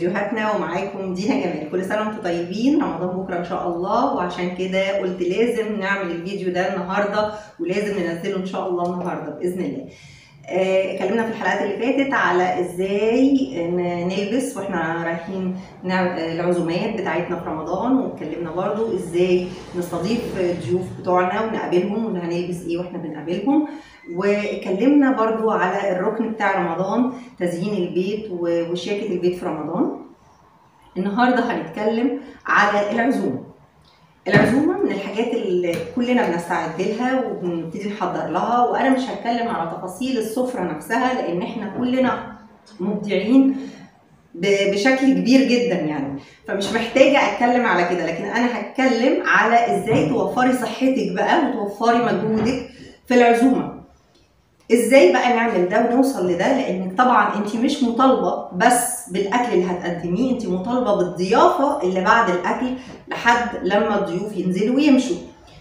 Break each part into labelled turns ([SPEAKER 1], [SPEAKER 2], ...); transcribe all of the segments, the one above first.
[SPEAKER 1] فيديوهاتنا ومعاكم دينا جمال كل سنه وانتم طيبين رمضان بكره ان شاء الله وعشان كده قلت لازم نعمل الفيديو ده النهارده ولازم ننزله ان شاء الله النهارده باذن الله آه، اتكلمنا في الحلقات اللي فاتت على ازاي ن- نلبس واحنا رايحين نعمل آه، العزومات بتاعتنا في رمضان واتكلمنا برضو ازاي نستضيف الضيوف بتوعنا ونقابلهم وهنلبس ايه واحنا بنقابلهم واتكلمنا برضو على الركن بتاع رمضان تزيين البيت و- وشياكة البيت في رمضان النهارده هنتكلم على العزومة العزومة من الحاجات اللي كلنا بنستعد لها وبنبتدي نحضر لها وأنا مش هتكلم على تفاصيل السفرة نفسها لأن احنا كلنا مبدعين ب- بشكل كبير جدا يعني فمش محتاجة أتكلم على كده لكن أنا هتكلم على إزاي توفري صحتك بقى وتوفري مجهودك في العزومة ازاي بقى نعمل ده ونوصل لده لانك طبعا انت مش مطالبه بس بالاكل اللي هتقدميه انت مطالبه بالضيافه اللي بعد الاكل لحد لما الضيوف ينزلوا ويمشوا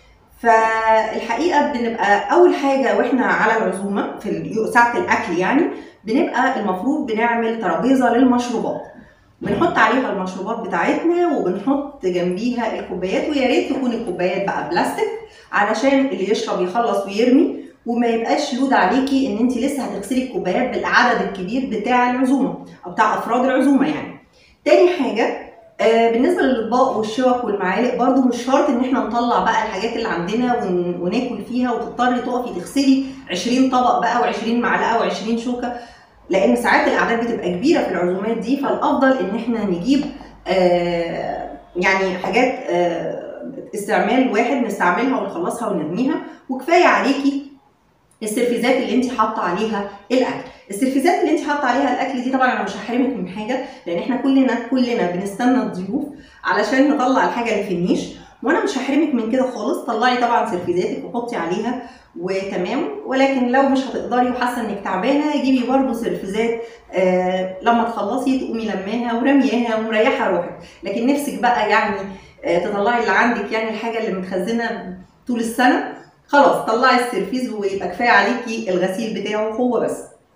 [SPEAKER 1] فالحقيقه بنبقى اول حاجه واحنا على العزومه في اليو- ساعه الاكل يعني بنبقى المفروض بنعمل ترابيزه للمشروبات بنحط عليها المشروبات بتاعتنا وبنحط جنبيها الكوبايات ويا ريت تكون الكوبايات بقى بلاستيك علشان اللي يشرب يخلص ويرمي وما يبقاش لود عليكي ان انت لسه هتغسلي الكوبايات بالعدد الكبير بتاع العزومه او بتاع افراد العزومه يعني. تاني حاجه آه، بالنسبه للاطباق والشوك والمعالق برضو مش شرط ان احنا نطلع بقى الحاجات اللي عندنا ون- وناكل فيها وتضطري تقفي تغسلي 20 طبق بقى و20 معلقه و20 شوكه لان ساعات الاعداد بتبقى كبيره في العزومات دي فالافضل ان احنا نجيب آه، يعني حاجات آه، استعمال واحد نستعملها ونخلصها ونرميها وكفايه عليكي السرفيزات اللي انت حاطه عليها الاكل السرفيزات اللي انت حاطه عليها الاكل دي طبعا انا مش هحرمك من حاجه لان احنا كلنا كلنا بنستنى الضيوف علشان نطلع الحاجه اللي في النيش وانا مش هحرمك من كده خالص طلعي طبعا سرفيزاتك وحطي عليها وتمام ولكن لو مش هتقدري وحاسه انك تعبانه جيبي برضو سرفيزات آه لما تخلصي تقومي لماها ورمياها ومريحه روحك لكن نفسك بقى يعني آه تطلعي اللي عندك يعني الحاجه اللي متخزنه طول السنه خلاص طلعي السرفيز ويبقى كفايه عليكي الغسيل بتاعه هو بس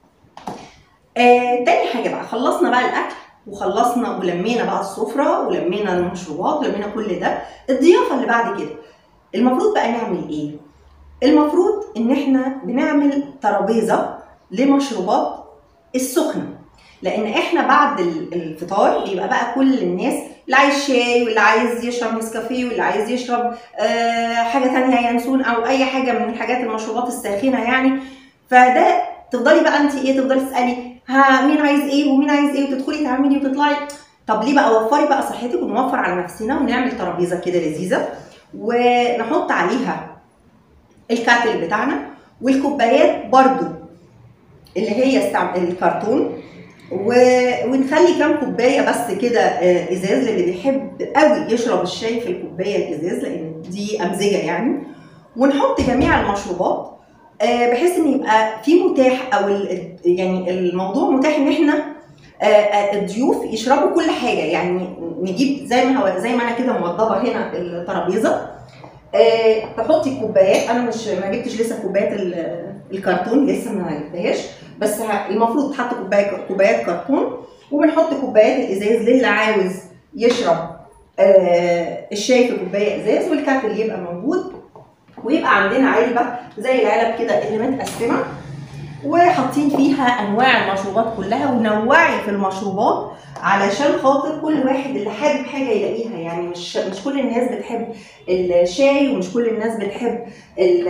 [SPEAKER 1] آه تاني حاجه بقى خلصنا بقى الاكل وخلصنا ولمينا بقى السفره ولمينا المشروبات ولمينا كل ده الضيافه اللي بعد كده المفروض بقى نعمل ايه المفروض ان احنا بنعمل ترابيزه لمشروبات السخنه لان احنا بعد ال- الفطار بيبقى بقى كل الناس اللي عايز شاي واللي عايز يشرب نسكافيه واللي عايز يشرب آه حاجه تانية ينسون او اي حاجه من الحاجات المشروبات الساخنه يعني فده تفضلي بقى انت ايه تفضلي تسالي ها مين عايز ايه ومين عايز ايه وتدخلي تعملي وتطلعي طب ليه بقى وفري بقى صحتك ونوفر على نفسنا ونعمل ترابيزه كده لذيذه ونحط عليها الكاتل بتاعنا والكوبايات برضو اللي هي استعم... الكرتون و... ونخلي كام كوبايه بس كده آه، ازاز للي بيحب قوي يشرب الشاي في الكوبايه الازاز لان دي امزجه يعني ونحط جميع المشروبات آه، بحيث ان يبقى في متاح او ال- يعني الموضوع متاح ان احنا آه، آه، الضيوف يشربوا كل حاجه يعني نجيب زي ما هو زي ما انا كده موضبه هنا الترابيزه آه، تحطي الكوبايات انا مش ما جبتش لسه كوبايات ال- الكرتون لسه ما جبتهاش بس ه- المفروض تحط كوبايه كوبايات كرتون وبنحط كوبايات الازاز للي عاوز يشرب آه، الشاي في كوبايه ازاز والكاتل يبقى موجود ويبقى عندنا علبه زي العلب كده اللي متقسمه وحاطين فيها انواع المشروبات كلها ونوعي في المشروبات علشان خاطر كل واحد اللي حابب حاجه يلاقيها يعني مش مش كل الناس بتحب الشاي ومش كل الناس بتحب ال-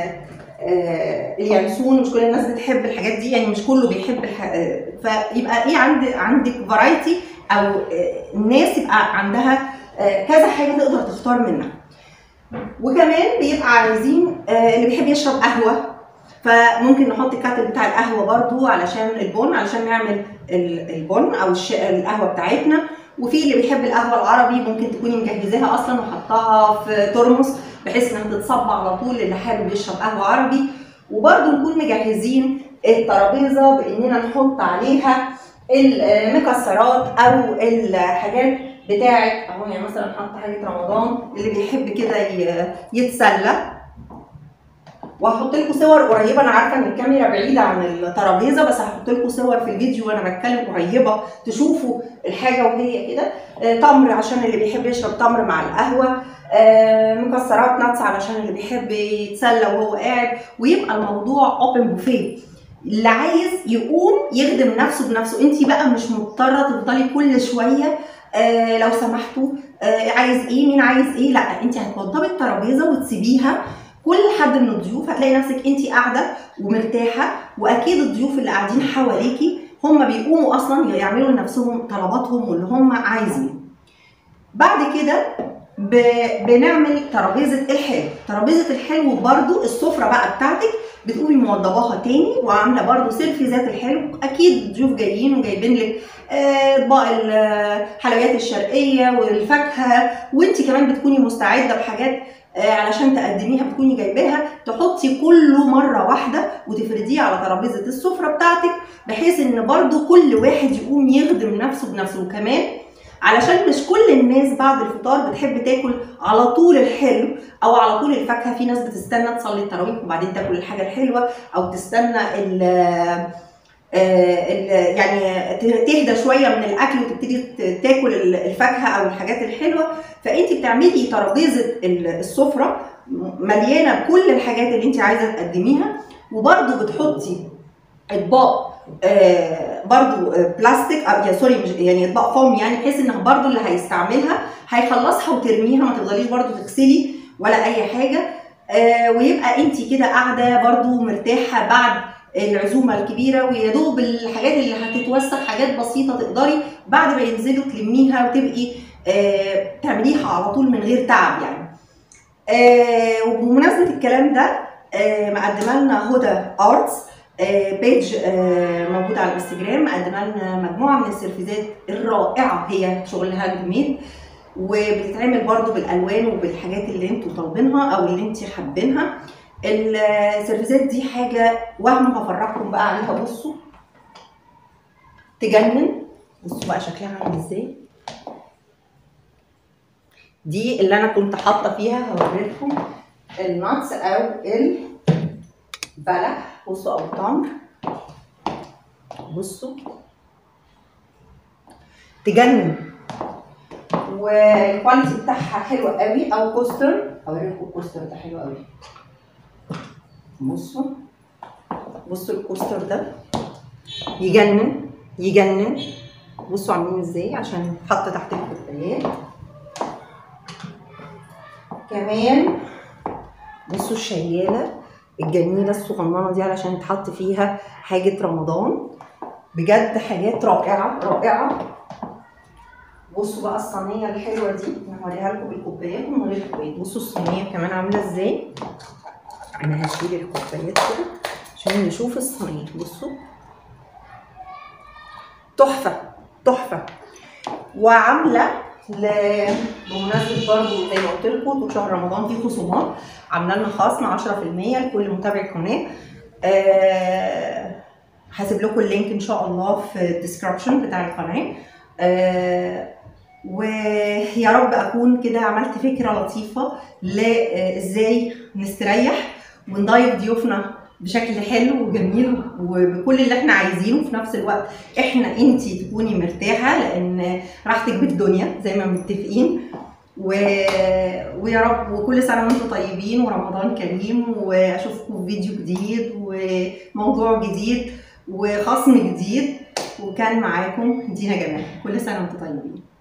[SPEAKER 1] آه، اليانسون مش كل الناس بتحب الحاجات دي يعني مش كله بيحب الح... آه، فيبقى ايه عند عندك فرايتي او آه، الناس يبقى عندها آه، كذا حاجه تقدر تختار منها وكمان بيبقى عايزين آه، اللي بيحب يشرب قهوه فممكن نحط الكاتل بتاع القهوه برضو علشان البن علشان نعمل ال- البن او الش- القهوه بتاعتنا وفي اللي بيحب القهوه العربي ممكن تكوني مجهزاها اصلا وحطاها في ترمس بحيث انها تتصب على طول اللي حابب يشرب قهوه عربي وبرضو نكون مجهزين الترابيزه باننا نحط عليها المكسرات او الحاجات بتاعت اهو يعني مثلا حط حاجه رمضان اللي بيحب كده ي- يتسلى وهحط لكم صور قريبه انا عارفه ان الكاميرا بعيده عن الترابيزه بس هحط لكم صور في الفيديو وانا بتكلم قريبه تشوفوا الحاجه وهي كده آه، تمر عشان اللي بيحب يشرب تمر مع القهوه آه، مكسرات ناتس علشان اللي بيحب يتسلى وهو قاعد ويبقى الموضوع اوبن بوفيه اللي عايز يقوم يخدم نفسه بنفسه انت بقى مش مضطره تفضلي كل شويه آه لو سمحتوا آه عايز ايه مين عايز ايه لا انت هتوضبي الترابيزه وتسيبيها كل حد من الضيوف هتلاقي نفسك انت قاعده ومرتاحه واكيد الضيوف اللي قاعدين حواليكي هم بيقوموا اصلا يعملوا لنفسهم طلباتهم واللي هم عايزينه بعد كده ب... بنعمل ترابيزه الحلو ترابيزه الحلو برضو السفره بقى بتاعتك بتقومي موضباها تاني وعامله برضو سيرفيزات الحلو اكيد الضيوف جايين وجايبين لك آه، اطباق الحلويات الشرقيه والفاكهه وانت كمان بتكوني مستعده بحاجات آه، علشان تقدميها بتكوني جايباها تحطي كله مره واحده وتفرديه على ترابيزه السفره بتاعتك بحيث ان برضو كل واحد يقوم يخدم نفسه بنفسه وكمان علشان مش كل الناس بعد الفطار بتحب تاكل على طول الحلو او على طول الفاكهه في ناس بتستنى تصلي التراويح وبعدين تاكل الحاجه الحلوه او تستنى ال ال- يعني ت- تهدى شويه من الاكل وتبتدي ت- تاكل ال- الفاكهه او الحاجات الحلوه فانت بتعملي ترابيزه ال- السفره مليانه بكل الحاجات اللي انت عايزه تقدميها وبرده بتحطي اطباق آه برضو آه بلاستيك أو يا سوري مش يعني اطباق فوم يعني بحيث انها برضو اللي هيستعملها هيخلصها وترميها ما تفضليش برضو تغسلي ولا اي حاجه آه ويبقى انت كده قاعده برضو مرتاحه بعد العزومه الكبيره ويا دوب الحاجات اللي هتتوسخ حاجات بسيطه تقدري بعد ما ينزلوا تلميها وتبقي آه تعمليها على طول من غير تعب يعني آه وبمناسبه الكلام ده آه مقدمه لنا هدى ارتس آه بيج آه موجوده على الانستجرام مقدمه لنا مجموعه من السيرفيزات الرائعه هي شغل هاند ميد وبتتعمل برضو بالالوان وبالحاجات اللي انتوا طالبينها او اللي انت حابينها السيرفيزات دي حاجه وهم هفرجكم بقى عليها بصوا تجنن بصوا بقى شكلها عامل ازاي دي اللي انا كنت حاطه فيها هوريلكم الناتس او البلح بصوا او التمر بصوا تجنن والكواليتي بتاعها حلو قوي او كوستر هوريلكم الكوستر ده حلو قوي بصوا بصوا الكوستر ده يجنن يجنن بصوا عاملين ازاي عشان حط تحت الكوبايات كمان بصوا الشياله الجميله الصغننه دي علشان تحط فيها حاجه رمضان بجد حاجات رائعه رائعه بصوا بقى الصينيه الحلوه دي انا هوريها لكم بالكوبايات ومن غير الكوبايات بصوا الصينيه كمان عامله ازاي انا هشيل الكوبايات كده عشان نشوف الصينيه بصوا تحفه تحفه وعامله ل... بمناسبه برضه زي ما قلت لكم طول شهر رمضان في خصومات عامله لنا خصم 10% لكل متابع القناه أه... هسيب لكم اللينك ان شاء الله في الديسكربشن بتاع القناه أه... ويا رب اكون كده عملت فكره لطيفه لازاي نستريح ونضيف ضيوفنا بشكل حلو وجميل وبكل اللي احنا عايزينه في نفس الوقت احنا انت تكوني مرتاحه لان راحتك بالدنيا زي ما متفقين و... ويا رب وكل سنه وانتم طيبين ورمضان كريم واشوفكم في فيديو جديد وموضوع جديد وخصم جديد وكان معاكم دينا جمال كل سنه وانتم طيبين